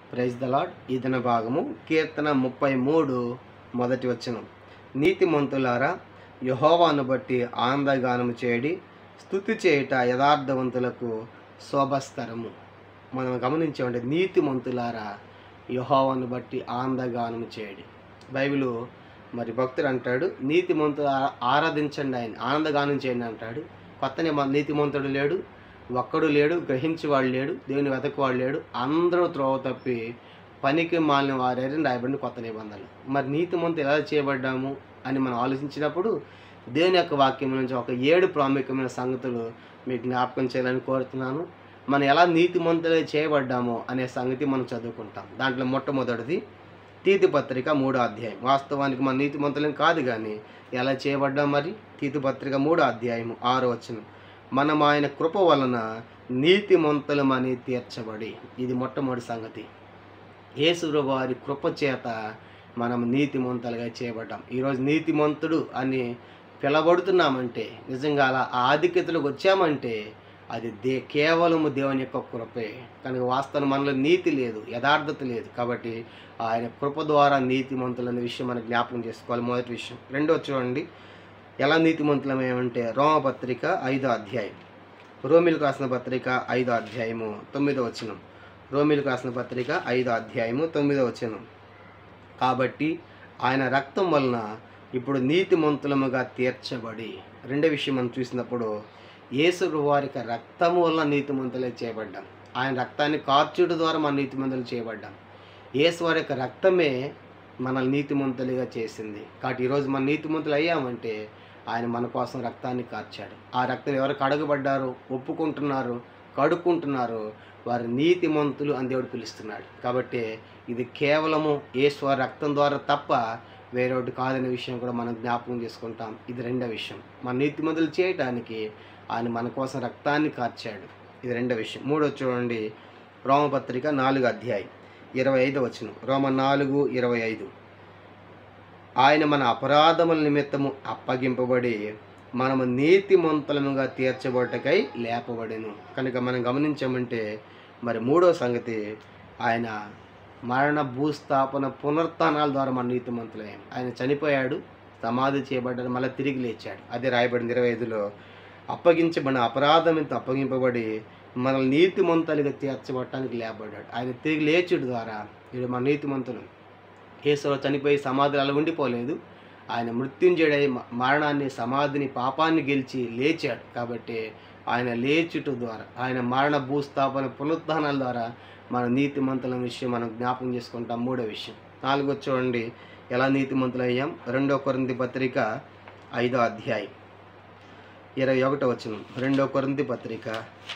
praise the lord ఈ దిన భాగము కీర్తన ముప్పై మూడు మొదటి వచనం నీతిమంతులారా యహోవాను బట్టి ఆనందగానము చేయడి స్థుతి చేయుట యథార్థవంతులకు శోభస్కరము మనం గమనించామంటే నీతిమంతులారా యహోవాను బట్టి ఆనందగానము చేయడి బైబిల్ మరి భక్తుడు అంటాడు నీతిమంతులు ఆ- ఆరాధించండి ఆయన ఆనందగానం చేయండి అంటాడు కొత్త నియమ- నీతిమంతుడు లేడు ఒక్కడు లేడు గ్రహించేవాడు లేడు దేవుని వెతకువాడు లేడు అందరూ త్రోవ తప్పి పనికి మాలిన వారేని రాయబడిన కొత్త నిబంధనలు మరి నీతిమంతులు ఎలా చేయబడ్డాము అని మనం ఆలోచించినప్పుడు దేవుని యొక్క వాక్యం నుంచి ఒక ఏడు ప్రాముఖ్యమైన సంగతులు మీకు జ్ఞాపకం చేయాలని కోరుతున్నాను మనం ఎలా నీతిమంతులే చేయబడ్డామో అనే సంగతి మనం చదువుకుంటాం దాంట్లో మొట్టమొదటిది తీతు పత్రిక మూడో అధ్యాయం వాస్తవానికి మన నీతిమంతులం కాదు కానీ ఎలా చేయబడ్డాం మరి తీతు పత్రిక మూడో అధ్యాయం ఆరో వచనం మనం ఆయన కృప వలన నీతిమంతులమని తీర్చబడి ఇది మొట్టమొదటి సంగతి యేసు వారి కృప చేత మనం నీతిమంతులుగా చేయబడ్డాం ఈరోజు నీతిమంతుడు అని పిలబడుతున్నామంటే నిజంగా అలా ఆ ఆధిక్యతలోకి వచ్చామంటే అది దే కేవలము దేవుని యొక్క కృపే కనుక వాస్తవం మనలో నీతి లేదు యథార్థత లేదు కాబట్టి ఆయన కృప ద్వారా నీతిమంతులు అనే విషయం మనం జ్ఞాపకం చేసుకోవాలి మొదటి విషయం రెండో చూడండి ఎలా నీతిమంతులమేమంటే రోమపత్రిక ఐదో అధ్యాయం రోమిలకు రాసిన పత్రిక ఐదో అధ్యాయము తొమ్మిదో వచనం రోమిలకు రాసిన పత్రిక ఐదో అధ్యాయము తొమ్మిదో వచనం కాబట్టి ఆయన రక్తం వలన ఇప్పుడు నీతిమంతులముగా తీర్చబడి రెండో విషయం మనం చూసినప్పుడు యేసు వారికి రక్తము వలన నీతిమంతులే చేయబడ్డాం ఆయన రక్తాన్ని కార్చుడు ద్వారా మన నీతిమంతులు చేయబడ్డాం యేసు వారి యొక్క రక్తమే మనల్ని నీతిమంతులుగా చేసింది కాబట్టి ఈరోజు మన నీతిమంతులు అయ్యామంటే ఆయన మన కోసం రక్తాన్ని కార్చాడు ఆ రక్తం ఎవరు కడగబడ్డారో ఒప్పుకుంటున్నారు కడుక్కుంటున్నారు వారి నీతిమంతులు అని దేవుడు పిలుస్తున్నాడు కాబట్టి ఇది కేవలము యేసు రక్తం ద్వారా తప్ప వేరొకటి కాదనే విషయం కూడా మనం జ్ఞాపకం చేసుకుంటాం ఇది రెండో విషయం మన నీతిమంతులు చేయటానికి ఆయన మన కోసం రక్తాన్ని కార్చాడు ఇది రెండో విషయం మూడో చూడండి రోమపత్రిక నాలుగు అధ్యాయం ఇరవై ఐదు వచనం రోమ నాలుగు ఇరవై ఐదు ఆయన మన అపరాధముల నిమిత్తము అప్పగింపబడి మనము నీతిమంతులముగా తీర్చబడటకై లేపబడెను కనుక మనం గమనించామంటే మరి మూడో సంగతి ఆయన మరణ భూస్థాపన పునరుత్నాల ద్వారా మన నీతిమంతులయ్యాం ఆయన చనిపోయాడు సమాధి చేయబడ్డాడు మళ్ళీ తిరిగి లేచాడు అదే రాయబడింది ఇరవై ఐదులో అప్పగించబడిన అపరాధంతో అప్పగింపబడి మనల్ని నీతిమంతులుగా తీర్చబడటానికి లేపబడ్డాడు ఆయన తిరిగి లేచుడు ద్వారా ఇది మన నీతిమంతులు కేసులో చనిపోయి సమాధులు అలా ఉండిపోలేదు ఆయన మృత్యుంజడై మ- మరణాన్ని సమాధిని పాపాన్ని గెలిచి లేచాడు కాబట్టి ఆయన లేచుట ద్వారా ఆయన మరణ భూస్థాపన పునరుద్ధానాల ద్వారా మన నీతిమంతుల విషయం మనం జ్ఞాపకం చేసుకుంటాం మూడో విషయం నాలుగో చూడండి ఎలా నీతిమంతులు అయ్యాం రెండో కొరింది పత్రిక ఐదో అధ్యాయం ఇరవై ఒకటో వచనం రెండో కొరింది పత్రిక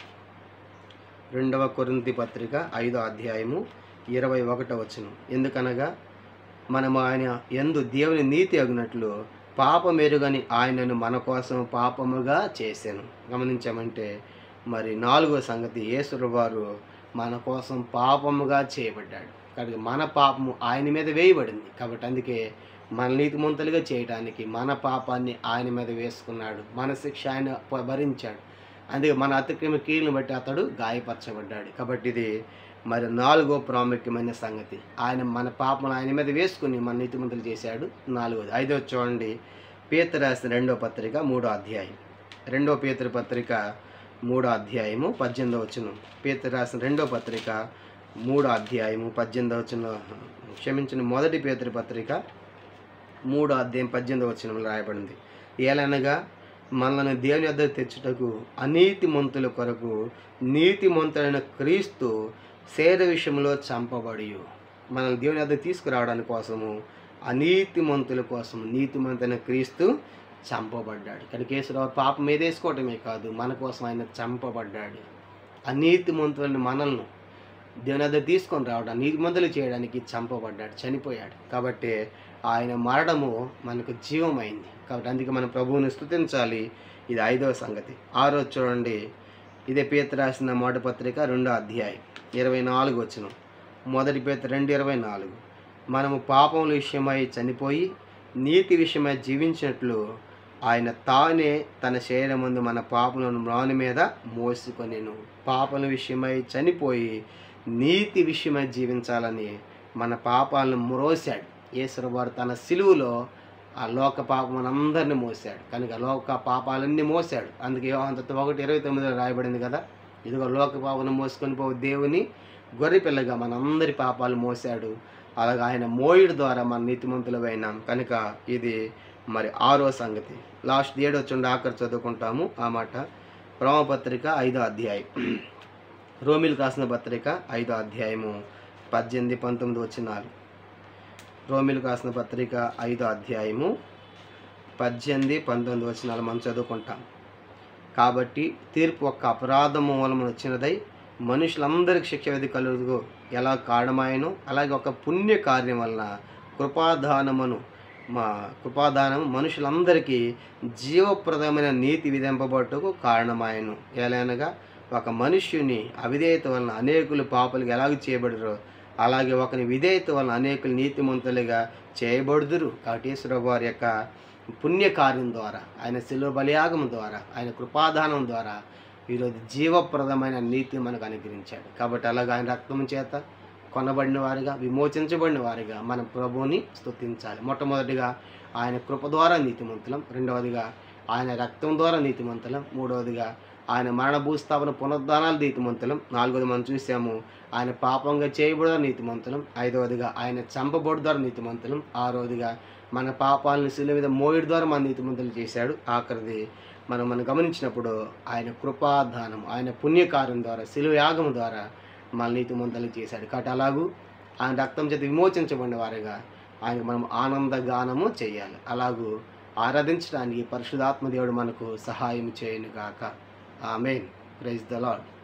రెండవ కొరింతి పత్రిక ఐదో అధ్యాయము ఇరవై ఒకటో వచనం ఎందుకనగా మనము ఆయన ఎందు దేవుని నీతి అగినట్లు పాపమెరుగని ఆయనను మన కోసం పాపముగా చేశాను గమనించామంటే మరి నాలుగో సంగతి యేసుడు వారు మన కోసం పాపముగా చేయబడ్డాడు కాబట్టి మన పాపము ఆయన మీద వేయబడింది కాబట్టి అందుకే మన నీతిమంతులుగా చేయడానికి మన పాపాన్ని ఆయన మీద వేసుకున్నాడు మన శిక్ష ఆయన ప- భరించాడు అందుకే మన అతిక్రమ కీళ్ళను బట్టి అతడు గాయపరచబడ్డాడు కాబట్టి ఇది మరి నాలుగో ప్రాముఖ్యమైన సంగతి ఆయన మన పాపను ఆయన మీద వేసుకుని మన నీతిమంతులు చేశాడు నాలుగోది ఐదో చూడండి పేతురు రాసిన రెండో పత్రిక మూడో అధ్యాయం రెండో పేతురు పత్రిక మూడో అధ్యాయము పద్దెనిమిదో వచనం పేతురు రాసిన రెండో పత్రిక మూడో అధ్యాయము పద్దెనిమిదో వచనం క్షమించిన మొదటి పేతురు పత్రిక మూడో అధ్యాయం పద్దెనిమిదో వచనంలో రాయబడింది ఏలనగా మనల్ని దేవుని వద్ద తెచ్చుటకు అనీతిమంతుల కొరకు నీతిమంతుడైన క్రీస్తు శరీర విషయంలో చంపబడి మనల్ని దేవుని వద్ద తీసుకురావడానికి కోసము అనీతిమంతుల కోసం నీతిమంతుడైన క్రీస్తు చంపబడ్డాడు కానీ కేసురావు పాపం మీద వేసుకోవటమే కాదు మన కోసం ఆయన చంపబడ్డాడు అనీతిమంతులని మనల్ని దేవుని వద్ద తీసుకొని రావడం నీతిమంతులు చేయడానికి చంపబడ్డాడు చనిపోయాడు కాబట్టి ఆయన మరణము మనకు జీవమైంది కాబట్టి అందుకే మనం ప్రభువుని స్తుతించాలి ఇది ఐదవ సంగతి ఆరో చూడండి ఇదే పేత రాసిన మాట పత్రిక రెండో అధ్యాయం ఇరవై నాలుగు వచ్చిన మొదటి పేత రెండు ఇరవై నాలుగు మనము పాపముల విషయమై చనిపోయి నీతి విషయమై జీవించినట్లు ఆయన తానే తన శరీరమందు మన పాపలను మ్రాని మీద మోసుకొనేను పాపల విషయమై చనిపోయి నీతి విషయమై జీవించాలని మన పాపాలను మ్రోశాడు వారు తన సిలువులో ఆ లోక పాపం అందరిని మోసాడు కనుక లోక పాపాలన్నీ మోసాడు అందుకే యోహాన్ ఒకటి ఇరవై తొమ్మిదిలో రాయబడింది కదా ఇదిగో లోక పాపను మోసుకొని పోవు దేవుని గొర్రెపిల్లగా మనందరి పాపాలు మోసాడు అలాగే ఆయన మోయుడు ద్వారా మన నీతిమంతులమైనాం కనుక ఇది మరి ఆరో సంగతి లాస్ట్ ఏడు వచ్చి ఆఖరి చదువుకుంటాము ఆ మాట రోమపత్రిక ఐదో అధ్యాయం రోమిల్ రాసిన పత్రిక ఐదో అధ్యాయము పద్దెనిమిది పంతొమ్మిది వచ్చినాలు రోమిల్ రాసిన పత్రిక ఐదో అధ్యాయము పద్దెనిమిది పంతొమ్మిది వచ్చినాలు మనం చదువుకుంటాం కాబట్టి తీర్పు ఒక్క అపరాధం మూలమున వచ్చినదై మనుషులందరికి శిక్ష విధి కలుగు ఎలా కారణమాయను అలాగే ఒక పుణ్య కార్యం వలన కృపాదానమును మా కృపాదానం మనుషులందరికీ జీవప్రదమైన నీతి విధింపబట్టుకు కారణమాయను ఎలానగా ఒక మనుష్యుని అవిధేయత వలన అనేకులు పాపలుగా ఎలాగ చేయబడరో అలాగే ఒకని విధేయత వలన అనేకులు నీతిమంతులుగా చేయబడుదురు కాబట్టి యేసురావు వారి యొక్క పుణ్యకార్యం ద్వారా ఆయన శిలువ బలియాగం ద్వారా ఆయన కృపాదానం ద్వారా ఈరోజు జీవప్రదమైన నీతిని మనకు అనుగ్రహించాడు కాబట్టి అలాగే ఆయన రక్తం చేత కొనబడిన వారిగా విమోచించబడిన వారిగా మన ప్రభువుని స్తుతించాలి మొట్టమొదటిగా ఆయన కృప ద్వారా నీతిమంతులం రెండవదిగా ఆయన రక్తం ద్వారా నీతిమంతులం మూడవదిగా ఆయన మరణ భూస్థాపన పునరుద్ధానాలు నీతిమంతులం నాలుగవది మనం చూసాము ఆయన పాపంగా చేయబడిన నీతిమంతులం ఐదవదిగా ఆయన చంపబడి ద్వారా నీతిమంతులం ఆరవదిగా మన పాపాలను శిలువ మీద మోయిడి ద్వారా మన నీతిమంతులు చేశాడు ఆఖరిది మనం మనం గమనించినప్పుడు ఆయన కృపాదానం ఆయన పుణ్యకార్యం ద్వారా శిలువ యాగం ద్వారా మన నీతిమంతులు చేశాడు కాబట్టి అలాగూ ఆయన రక్తం చేత విమోచించబడిన వారిగా ఆయన మనం ఆనంద గానము చేయాలి అలాగూ ఆరాధించడానికి పరిశుధాత్మ దేవుడు మనకు సహాయం చేయను గాక ఆమెన్ ప్రైజ్ ద లాడ్